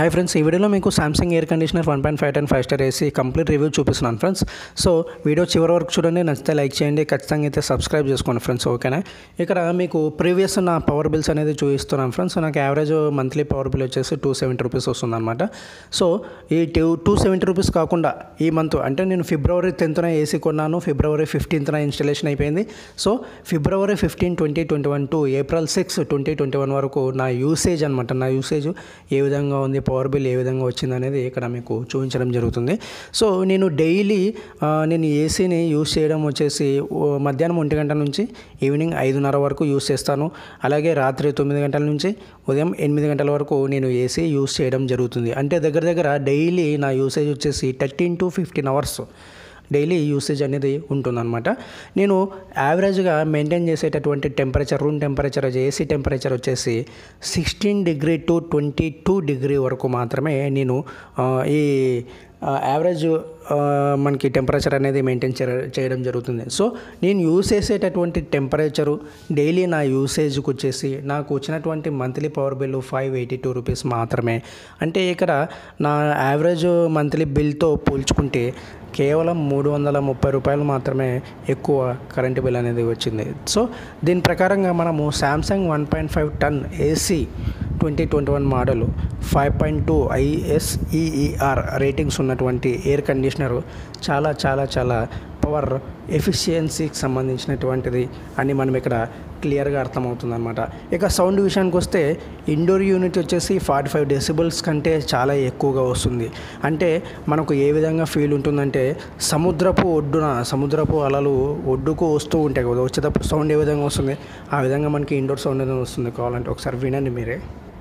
Hi friends ఈ వీడియోలో మీకు Samsung air conditioner one point five ton five star AC complete review చూపిస్తున్నాను friends so video చివరి వరకు చూడండి నచ్చితే లైక్ చేయండి ఖచ్చితంగా అయితే సబ్స్క్రైబ్ చేసుకోండి ఫ్రెండ్స్ ఓకేనా ఇక్కడ మీకు ప్రీవియస్ నా పవర్ బిల్స్ అనేది చూపిస్తున్నాను ఫ్రెండ్స్ నాకు యావరేజ్ మంత్లీ పవర్ బిల్ వచ్చేసి టూ సెవెంటీ రూపీస్ వస్తుందన్నమాట సో ఈ టూ టూ సెవెంటీ రూపీస్ కాకుండా ఈ మంత్ అంటే నేను ఫిబ్రవరి టెన్త్న ఏసీ కొన్నాను ఫిబ్రవరి ఫిఫ్టీన్త్న ఇన్స్టలేషన్ అయిపోయింది so February fifteen twenty twenty one to April six twenty twenty one వరకు నా యూసేజ్ అనమాట నా యూసేజ్ ఏ విధంగా ఉంది పవర్ బిల్ ఏ విధంగా వచ్చింది అనేది ఇక్కడ మీకు చూపించడం జరుగుతుంది సో నేను డైలీ ఆ, నేను ఏసీని యూస్ చేయడం వచ్చేసి ఓ మధ్యాహ్నం ఒంటి గంట నుంచి ఈవినింగ్ ఐదున్నర వరకు యూస్ చేస్తాను అలాగే రాత్రి తొమ్మిది గంటల నుంచి ఉదయం ఎనిమిది గంటల వరకు నేను ఏసీ యూస్ చేయడం జరుగుతుంది అంటే దగ్గర దగ్గర డైలీ నా యూసేజ్ వచ్చేసి thirteen to fifteen hours daily usage అనేది ఉంటుందన్నమాట నేను యావరేజ్గా మెయింటైన్ చేసేటటువంటి temperature room temperature AC temperature వచ్చేసి sixteen degree to twenty two degree వరకు మాత్రమే నేను ఆ, ఈ యావరేజ్ మనకి టెంపరేచర్ అనేది మెయింటైన్ చేయడం జరుగుతుంది సో నేను యూస్ చేసేటటువంటి టెంపరేచరు డైలీ నా యూసేజ్కి వచ్చేసి నాకు వచ్చినటువంటి monthly power bill five eighty two rupees మాత్రమే అంటే ఇక్కడ నా యావరేజ్ మంత్లీ బిల్తో పోల్చుకుంటే కేవలం మూడు వందల ముప్పై రూపాయలు మాత్రమే ఎక్కువ కరెంటు బిల్ అనేది వచ్చింది సో దీని ప్రకారంగా మనము Samsung one point five ton AC twenty twenty one model five point two ISEER ratings ఉన్నటువంటి ఎయిర్ కండిషనర్ చాలా చాలా చాలా పవర్ ఎఫిషియన్సీకి సంబంధించినటువంటిది అని మనం ఇక్కడ క్లియర్గా అర్థమవుతుంది అనమాట ఇక సౌండ్ విషయానికి వస్తే ఇండోర్ యూనిట్ వచ్చేసి ఫార్టీ ఫైవ్ డెసిబుల్స్ కంటే చాలా ఎక్కువగా వస్తుంది అంటే మనకు ఏ విధంగా ఫీల్ ఉంటుందంటే సముద్రపు ఒడ్డున సముద్రపు అలలు ఒడ్డుకు వస్తూ ఉంటాయి కదా వచ్చేటప్పుడు సౌండ్ ఏ విధంగా వస్తుంది ఆ విధంగా మనకి ఇండోర్ సౌండ్ అనేది వస్తుంది కావాలంటే ఒకసారి వినండి మీరే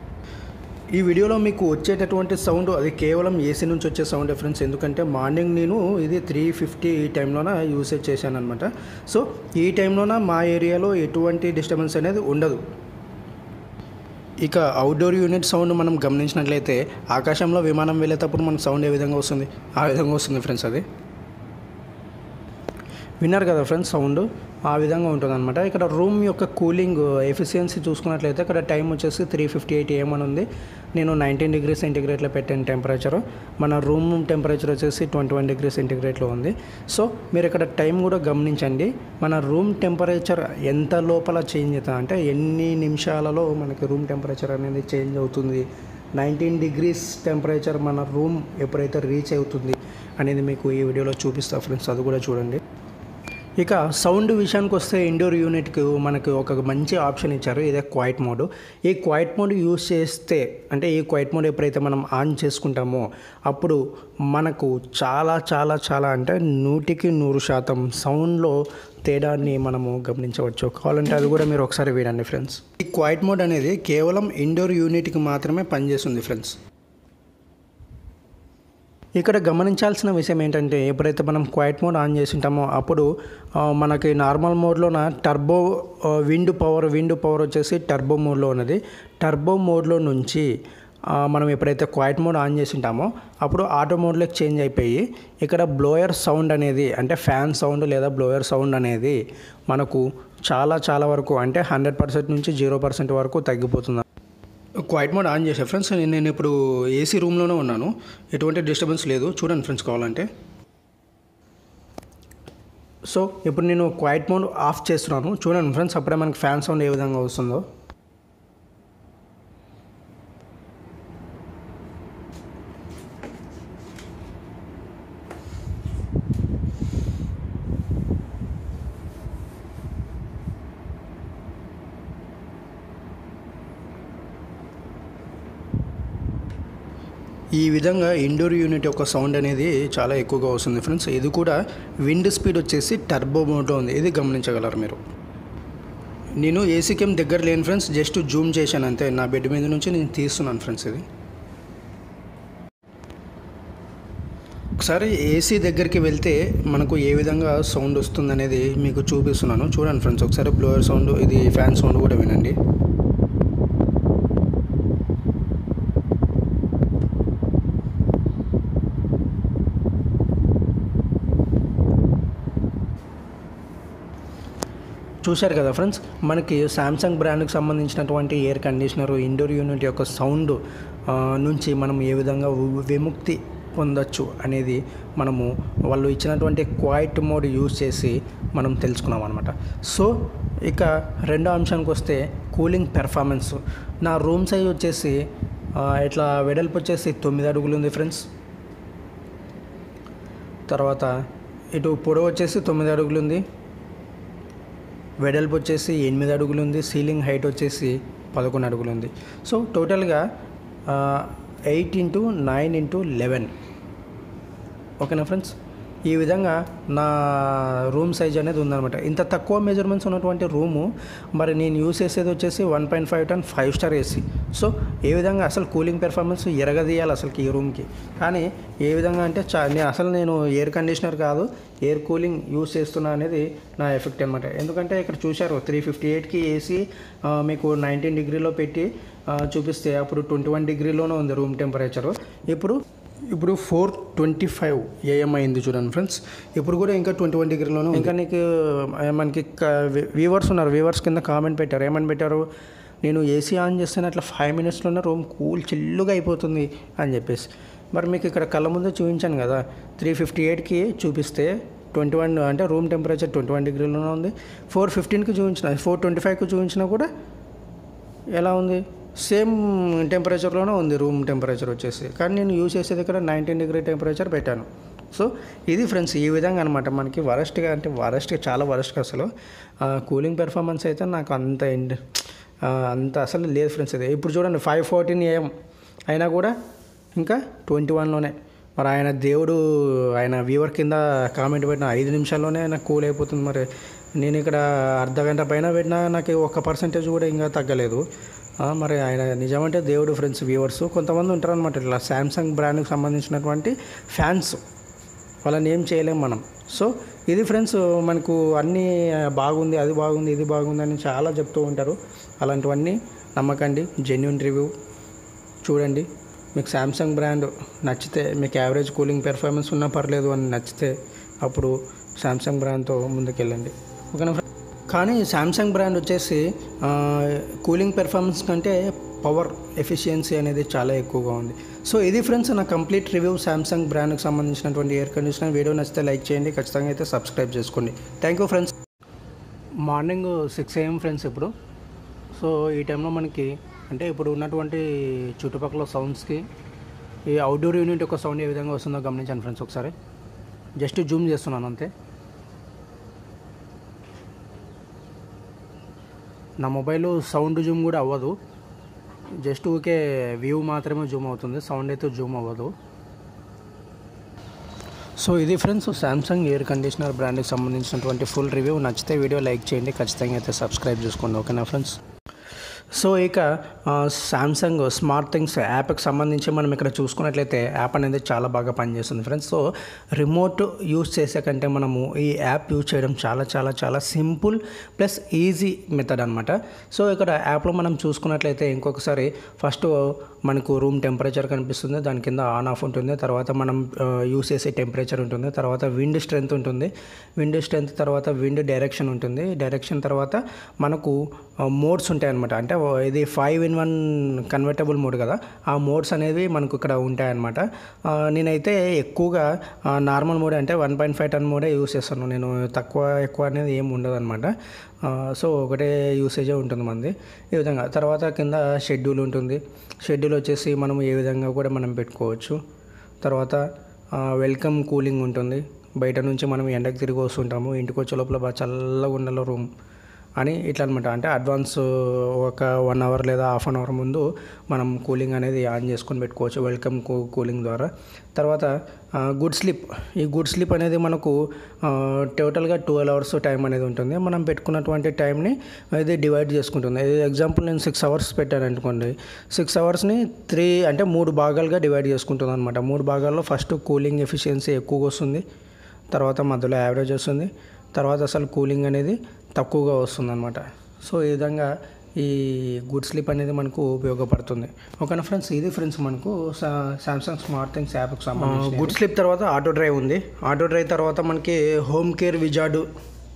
ఈ వీడియోలో మీకు వచ్చేటటువంటి సౌండ్ అది కేవలం ఏసీ నుంచి వచ్చే సౌండ్ డిఫరెన్స్ ఎందుకంటే మార్నింగ్ నేను ఇది త్రీ ఫిఫ్టీ ఈ టైంలోన యూసేజ్ చేశాను అనమాట సో ఈ టైంలోన మా ఏరియాలో ఎటువంటి డిస్టర్బెన్స్ అనేది ఉండదు ఇక అవుట్డోర్ యూనిట్ సౌండ్ మనం గమనించినట్లయితే ఆకాశంలో విమానం వెళ్ళేటప్పుడు మనకు సౌండ్ ఏ విధంగా వస్తుంది ఆ విధంగా వస్తుంది ఫ్రెండ్స్ అది విన్నారు కదా ఫ్రెండ్స్ సౌండ్ ఆ విధంగా ఉంటుంది అనమాట ఇక్కడ రూమ్ యొక్క కూలింగ్ ఎఫిషియన్సీ చూసుకున్నట్లయితే ఇక్కడ టైం వచ్చేసి త్రీ ఫిఫ్టీ ఎయిట్ ఏఎం అని ఉంది నేను నైన్టీన్ డిగ్రీ సెంటిగ్రేడ్లో పెట్టాను టెంపరేచర్ మన రూమ్ టెంపరేచర్ వచ్చేసి ట్వంటీ వన్ డిగ్రీ సెంటిగ్రేడ్లో ఉంది సో మీరు ఇక్కడ టైం కూడా గమనించండి మన రూమ్ టెంపరేచర్ ఎంత లోపల చేంజ్ అవుతుంది అంటే ఎన్ని నిమిషాలలో మనకి రూమ్ టెంపరేచర్ అనేది చేంజ్ అవుతుంది నైన్టీన్ డిగ్రీస్ టెంపరేచర్ మన రూమ్ ఎప్పుడైతే రీచ్ అవుతుంది అనేది మీకు ఈ వీడియోలో చూపిస్తా ఫ్రెండ్స్ అది కూడా చూడండి ఇక సౌండ్ విషయానికి వస్తే ఇండోర్ యూనిట్కి మనకు ఒక మంచి ఆప్షన్ ఇచ్చారు ఇదే క్వైట్ మోడ్ ఈ క్వైట్ మోడ్ యూస్ చేస్తే అంటే ఈ క్వైట్ మోడ్ ఎప్పుడైతే మనం ఆన్ చేసుకుంటామో అప్పుడు మనకు చాలా చాలా చాలా అంటే నూటికి నూరు శాతం సౌండ్లో తేడాన్ని మనము గమనించవచ్చు కావాలంటే అది కూడా మీరు ఒకసారి వినండి ఫ్రెండ్స్ ఈ క్వైట్ మోడ్ అనేది కేవలం ఇండోర్ యూనిట్కి మాత్రమే పనిచేస్తుంది ఫ్రెండ్స్ ఇక్కడ గమనించాల్సిన విషయం ఏంటంటే ఎప్పుడైతే మనం క్వైట్ మోడ్ ఆన్ చేసి ఉంటామో అప్పుడు ఆ, మనకి నార్మల్ మోడ్లోన టర్బో ఆ, విండ్ పవర్ విండ్ పవర్ వచ్చేసి టర్బో మోడ్లో ఉన్నది టర్బో మోడ్లో నుంచి ఆ, మనం ఎప్పుడైతే క్వైట్ మోడ్ ఆన్ చేసి ఉంటామో అప్పుడు ఆటో మోడ్లోకి చేంజ్ అయిపోయి ఇక్కడ బ్లోయర్ సౌండ్ అనేది అంటే ఫ్యాన్ సౌండ్ లేదా బ్లోయర్ సౌండ్ అనేది మనకు చాలా చాలా వరకు అంటే హండ్రెడ్ పర్సెంట్ నుంచి జీరో పర్సెంట్ వరకు తగ్గిపోతుంది క్వైట్ మోడ్ ఆన్ చేసా ఫ్రెండ్స్ నేను నేను ఇప్పుడు ఏసీ రూమ్లోనే ఉన్నాను ఎటువంటి డిస్టర్బెన్స్ లేదు చూడండి ఫ్రెండ్స్ కావాలంటే సో ఇప్పుడు నేను క్వైట్ మోడ్ ఆఫ్ చేస్తున్నాను చూడండి ఫ్రెండ్స్ అప్పుడే మనకి ఫ్యాన్ సౌండ్ ఏ విధంగా వస్తుందో ఈ విధంగా ఇండోర్ యూనిట్ యొక్క సౌండ్ అనేది చాలా ఎక్కువగా వస్తుంది ఫ్రెండ్స్ ఇది కూడా విండ్ స్పీడ్ వచ్చేసి టర్బో మోడ్లో ఉంది ఇది గమనించగలరు మీరు నేను ఏసీకేం దగ్గర లేని ఫ్రెండ్స్ జస్ట్ జూమ్ చేశాను అంతే నా బెడ్ మీద నుంచి నేను తీస్తున్నాను ఫ్రెండ్స్ ఇది ఒకసారి ఏసీ దగ్గరికి వెళ్తే మనకు ఏ విధంగా సౌండ్ వస్తుంది అనేది మీకు చూపిస్తున్నాను చూడండి ఫ్రెండ్స్ ఒకసారి బ్లోయర్ సౌండ్ ఇది ఫ్యాన్ సౌండ్ కూడా వినండి చూశారు కదా ఫ్రెండ్స్ మనకి శాంసంగ్ బ్రాండ్కి సంబంధించినటువంటి ఎయిర్ కండిషనర్ ఇండోర్ యూనిట్ యొక్క సౌండ్ ఆ, నుంచి మనం ఏ విధంగా వి- విముక్తి పొందొచ్చు అనేది మనము వాళ్ళు ఇచ్చినటువంటి క్వైట్ మోడ్ యూజ్ చేసి మనం తెలుసుకున్నాం అనమాట సో ఇక రెండో అంశానికి వస్తే కూలింగ్ పెర్ఫార్మెన్స్ నా రూమ్ సైజ్ వచ్చేసి ఆ, ఇట్లా వెడల్పు వచ్చేసి తొమ్మిది అడుగులు ఉంది ఫ్రెండ్స్ తర్వాత ఇటు పొడవు వచ్చేసి తొమ్మిది అడుగులు ఉంది వెడల్పు వచ్చేసి ఎనిమిది అడుగులు ఉంది సీలింగ్ హైట్ వచ్చేసి పదకొండు అడుగులు ఉంది సో టోటల్గా eight into nine into eleven ఓకేనా ఫ్రెండ్స్ ఈ విధంగా నా రూమ్ సైజ్ అనేది ఉందన్నమాట ఇంత తక్కువ మెజర్మెంట్స్ ఉన్నటువంటి రూము మరి నేను యూస్ చేసేది వచ్చేసి one point five ton five star AC so ఏ విధంగా అసలు కూలింగ్ పెర్ఫార్మెన్స్ ఎరగదీయాలి అసలుకి ఈ రూమ్కి కానీ ఏ విధంగా అంటే చా నేను అసలు నేను ఎయిర్ కండిషనర్ కాదు ఎయిర్ కూలింగ్ యూస్ చేస్తున్నా అనేది నా ఎఫెక్ట్ అనమాట ఎందుకంటే ఇక్కడ చూశారు త్రీ ఫిఫ్టీ ఎయిట్కి ఏసీ మీకు నైన్టీన్ డిగ్రీలో పెట్టి ఆ, చూపిస్తే అప్పుడు ట్వంటీ వన్ డిగ్రీలోనే ఉంది రూమ్ టెంపరేచరు ఇప్పుడు ఇప్పుడు ఫోర్ ట్వంటీ ఫైవ్ ఏఎం అయింది చూడండి ఫ్రెండ్స్ ఇప్పుడు కూడా ఇంకా ట్వంటీ వన్ డిగ్రీలోనే ఇంకా నీకు ఆ, మనకి వ్యూవర్స్ ఉన్నారు వ్యూవర్స్ కింద కామెంట్ పెట్టారు ఏమని పెట్టారు నేను ఏసీ ఆన్ చేస్తేనే అట్లా ఫైవ్ మినిట్స్లోనే రూమ్ కూల్ చిల్లుగా అయిపోతుంది అని చెప్పేసి మరి మీకు ఇక్కడ కళ్ళ ముందే చూపించాను కదా త్రీ ఫిఫ్టీ ఎయిట్కి చూపిస్తే ట్వంటీ వన్ అంటే రూమ్ టెంపరేచర్ ట్వంటీ వన్ డిగ్రీలోనే ఉంది ఫోర్ ఫిఫ్టీన్కి చూపించిన ఫోర్ ట్వంటీ ఫైవ్కి చూపించినా కూడా ఎలా ఉంది సేమ్ టెంపరేచర్లోనే ఉంది రూమ్ టెంపరేచర్ వచ్చేసి కానీ నేను యూజ్ చేసేది ఇక్కడ నైన్టీన్ డిగ్రీ టెంపరేచర్ పెట్టాను సో ఇది ఫ్రెండ్స్ ఈ విధంగా అనమాట మనకి వరస్ట్గా అంటే వరస్ట్గా చాలా వరస్ట్గా అసలు కూలింగ్ పెర్ఫార్మెన్స్ అయితే నాకు అంత ఎండ్ ఆ, అంత అసలు లేదు ఫ్రెండ్స్ ఇది ఇప్పుడు చూడండి ఫైవ్ ఫోర్టీన్ ఏఎం అయినా కూడా ఇంకా ట్వంటీ వన్లోనే మరి ఆయన దేవుడు ఆయన వ్యూవర్ కింద కామెంట్ పెట్టిన ఐదు నిమిషాల్లోనే నాకు కూల్ అయిపోతుంది మరి నేను ఇక్కడ అర్ధ గంట పైన పెట్టినా నాకు ఒక్క పర్సెంటేజ్ కూడా ఇంకా తగ్గలేదు ఆ, మరి ఆయన నిజమంటే దేవుడు ఫ్రెండ్స్ వ్యూవర్స్ కొంతమంది ఉంటారు అనమాట ఇట్లా శాంసంగ్ బ్రాండ్కి సంబంధించినటువంటి ఫ్యాన్స్ వాళ్ళని ఏం చేయలేం మనం సో ఇది ఫ్రెండ్స్ మనకు అన్నీ బాగుంది అది బాగుంది ఇది బాగుంది అని చాలా చెప్తూ ఉంటారు అలాంటివన్నీ నమ్మకండి జెన్యున్ రివ్యూ చూడండి మీకు శాంసంగ్ బ్రాండ్ నచ్చితే మీకు యావరేజ్ కూలింగ్ పెర్ఫార్మెన్స్ ఉన్నా పర్లేదు అని నచ్చితే అప్పుడు శాంసంగ్ బ్రాండ్తో ముందుకెళ్ళండి ఓకేనా ఫ్రెండ్? కానీ శాంసంగ్ బ్రాండ్ వచ్చేసి ఆ, కూలింగ్ పెర్ఫార్మెన్స్ కంటే పవర్ ఎఫిషియన్సీ అనేది చాలా ఎక్కువగా ఉంది సో ఇది ఫ్రెండ్స్ నా కంప్లీట్ రివ్యూ శాంసంగ్ బ్రాండ్కి సంబంధించినటువంటి ఎయిర్ కండిషనర్ వీడియో నచ్చితే లైక్ చేయండి ఖచ్చితంగా అయితే సబ్స్క్రైబ్ చేసుకోండి thank you friends morning six AM friends ఇప్పుడు సో ఈ టైంలో మనకి అంటే ఇప్పుడు ఉన్నటువంటి చుట్టుపక్కల సౌండ్స్కి ఈ అవుట్డోర్ యూనిట్ యొక్క సౌండ్ ఏ విధంగా వస్తుందో గమనించాను ఫ్రెండ్స్ ఒకసారి జస్ట్ జూమ్ చేస్తున్నాను అంతే నా మొబైల్ సౌండ్ జూమ్ కూడా అవ్వదు జస్ట్ ఊకే వ్యూ మాత్రమే జూమ్ అవుతుంది సౌండ్ అయితే జూమ్ అవ్వదు సో ఇది ఫ్రెండ్స్ శాంసంగ్ ఎయిర్ కండిషనర్ బ్రాండ్కి సంబంధించినటువంటి ఫుల్ రివ్యూ నచ్చితే వీడియో లైక్ చేయండి ఖచ్చితంగా అయితే సబ్స్క్రైబ్ చేసుకోండి ఓకేనా ఫ్రెండ్స్ సో ఇక శాంసంగ్ స్మార్ట్ థింగ్స్ యాప్కి సంబంధించి మనం ఇక్కడ చూసుకున్నట్లయితే యాప్ అనేది చాలా బాగా పనిచేస్తుంది ఫ్రెండ్స్ సో రిమోట్ యూస్ చేసే కంటే మనము ఈ యాప్ యూజ్ చేయడం చాలా చాలా చాలా సింపుల్ ప్లస్ ఈజీ మెథడ్ అనమాట సో ఇక్కడ యాప్లో మనం చూసుకున్నట్లయితే ఇంకొకసారి ఫస్ట్ మనకు రూమ్ టెంపరేచర్ కనిపిస్తుంది దాని కింద ఆన్ ఆఫ్ ఉంటుంది తర్వాత మనం యూస్ చేసే టెంపరేచర్ ఉంటుంది తర్వాత విండ్ స్ట్రెంత్ ఉంటుంది విండ్ స్ట్రెంత్ తర్వాత విండ్ డైరెక్షన్ ఉంటుంది డైరెక్షన్ తర్వాత మనకు మోడ్స్ ఉంటాయి అనమాట అంటే ఇది five in one convertible mode కదా ఆ మోడ్స్ అనేవి మనకు ఇక్కడ ఉంటాయన్నమాట ఆ, నేనైతే ఎక్కువగా నార్మల్ మోడ్ అంటే వన్ పాయింట్ ఫైవ్ టన్ మోడే యూస్ చేస్తాను నేను తక్కువ ఎక్కువ అనేది ఏం ఉండదు అనమాట సో ఒకటే యూసేజే ఉంటుంది మంది ఈ విధంగా తర్వాత కింద షెడ్యూల్ ఉంటుంది షెడ్యూల్ వచ్చేసి మనం ఏ విధంగా కూడా మనం పెట్టుకోవచ్చు తర్వాత వెల్కమ్ కూలింగ్ ఉంటుంది బయట నుంచి మనం ఎండకు తిరిగి వస్తుంటాము ఇంటికి వచ్చే లోపల బాగా చల్లగా ఉండాలి రూమ్ అని ఇట్లా అనమాట అంటే అడ్వాన్స్ ఒక వన్ అవర్ లేదా హాఫ్ అన్ అవర్ ముందు మనం కూలింగ్ అనేది ఆన్ చేసుకొని పెట్టుకోవచ్చు వెల్కమ్ కూ కూలింగ్ ద్వారా తర్వాత గుడ్ స్లీప్ ఈ గుడ్ స్లీప్ అనేది మనకు టోటల్గా ట్వెల్వ్ అవర్స్ టైం అనేది ఉంటుంది మనం పెట్టుకున్నటువంటి టైంని ఇది డివైడ్ చేసుకుంటుంది ఎగ్జాంపుల్ నేను సిక్స్ అవర్స్ పెట్టాను అనుకోండి సిక్స్ అవర్స్ని త్రీ అంటే మూడు భాగాలుగా డివైడ్ చేసుకుంటుంది అనమాట మూడు భాగాల్లో ఫస్ట్ కూలింగ్ ఎఫిషియన్సీ ఎక్కువగా వస్తుంది తర్వాత మధ్యలో యావరేజ్ వస్తుంది తర్వాత అసలు కూలింగ్ అనేది తక్కువగా వస్తుంది అనమాట సో ఈ విధంగా ఈ గుడ్ స్లీప్ అనేది మనకు ఉపయోగపడుతుంది ఓకేనా ఫ్రెండ్స్ ఇది ఫ్రెండ్స్ మనకు సామ్సంగ్ స్మార్ట్ థింగ్స్ యాప్కి సంబంధించి గుడ్ స్లీప్ తర్వాత ఆటో డ్రైవ్ ఉంది ఆటో డ్రైవ్ తర్వాత మనకి హోమ్ కేర్ విజార్డు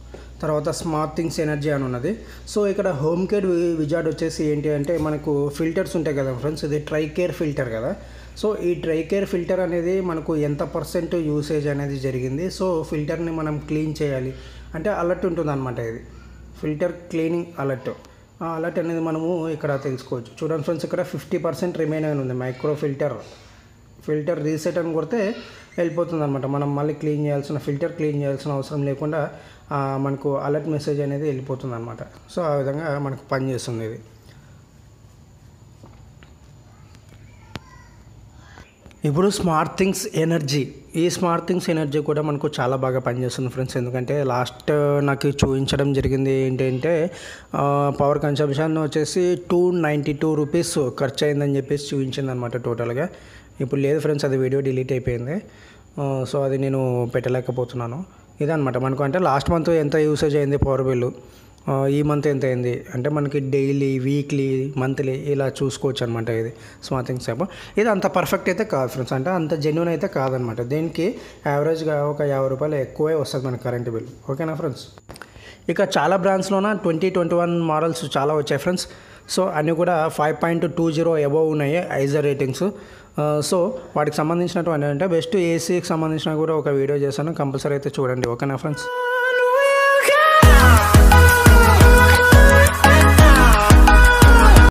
తర్వాత స్మార్ట్ థింగ్స్ ఎనర్జీ అని ఉన్నది సో ఇక్కడ హోమ్ కేర్ విజార్డ్ వచ్చేసి ఏంటి అంటే మనకు ఫిల్టర్స్ ఉంటాయి కదా ఫ్రెండ్స్ ఇది ట్రై కేర్ ఫిల్టర్ కదా సో ఈ ట్రై కేర్ ఫిల్టర్ అనేది మనకు ఎంత పర్సెంట్ యూసేజ్ అనేది జరిగింది సో ఫిల్టర్ని మనం క్లీన్ చేయాలి అంటే అలర్ట్ ఉంటుంది అనమాట ఇది ఫిల్టర్ క్లీనింగ్ అలర్ట్ ఆ అలర్ట్ అనేది మనము ఇక్కడ తెలుసుకోవచ్చు చూడండి ఫ్రెండ్స్ ఇక్కడ ఫిఫ్టీ పర్సెంట్ రిమైన్ అని ఉంది మైక్రో ఫిల్టర్ ఫిల్టర్ రీసెట్ అని కొడితే వెళ్ళిపోతుంది అనమాట మనం మళ్ళీ క్లీన్ చేయాల్సిన ఫిల్టర్ క్లీన్ చేయాల్సిన అవసరం లేకుండా ఆ, మనకు అలర్ట్ మెసేజ్ అనేది వెళ్ళిపోతుంది అనమాట సో ఆ విధంగా మనకు పనిచేస్తుంది ఇది ఇప్పుడు స్మార్ట్ థింగ్స్ ఎనర్జీ ఈ స్మార్ట్ థింగ్స్ ఎనర్జీ కూడా మనకు చాలా బాగా పనిచేస్తుంది ఫ్రెండ్స్ ఎందుకంటే లాస్ట్ నాకు చూపించడం జరిగింది ఏంటంటే పవర్ కన్సంప్షన్ వచ్చేసి టూ నైంటీ టూ రూపీస్ ఖర్చు అయిందని చెప్పేసి చూపించింది అనమాట టోటల్గా ఇప్పుడు లేదు ఫ్రెండ్స్ అది వీడియో డిలీట్ అయిపోయింది ఆ, సో అది నేను పెట్టలేకపోతున్నాను ఇదనమాట మనకు అంటే లాస్ట్ మంత్ ఎంత యూసేజ్ అయింది పవర్ బిల్లు ఆ, ఈ మంత్ ఎంత అయింది అంటే మనకి డైలీ వీక్లీ మంత్లీ ఇలా చూసుకోవచ్చు అనమాట ఇది స్మార్ట్ థింగ్స్ యాప్ ఇది అంత పర్ఫెక్ట్ అయితే కాదు ఫ్రెండ్స్ అంటే అంత జెన్యున్ అయితే కాదనమాట దీనికి యావరేజ్గా ఒక యాభై రూపాయలు ఎక్కువే వస్తుంది మన కరెంట్ బిల్ ఓకేనా ఫ్రెండ్స్ ఇక చాలా బ్రాండ్స్లోన ట్వంటీ ట్వంటీ వన్ మోడల్స్ చాలా వచ్చాయి ఫ్రెండ్స్ సో అన్నీ కూడా five point two zero above ఉన్నాయి ఐజర్ రేటింగ్స్ సో వాటికి సంబంధించినటువంటి అంటే బెస్ట్ ఏసీకి సంబంధించిన కూడా ఒక వీడియో చేశాను కంపల్సరీ అయితే చూడండి ఓకేనా ఫ్రెండ్స్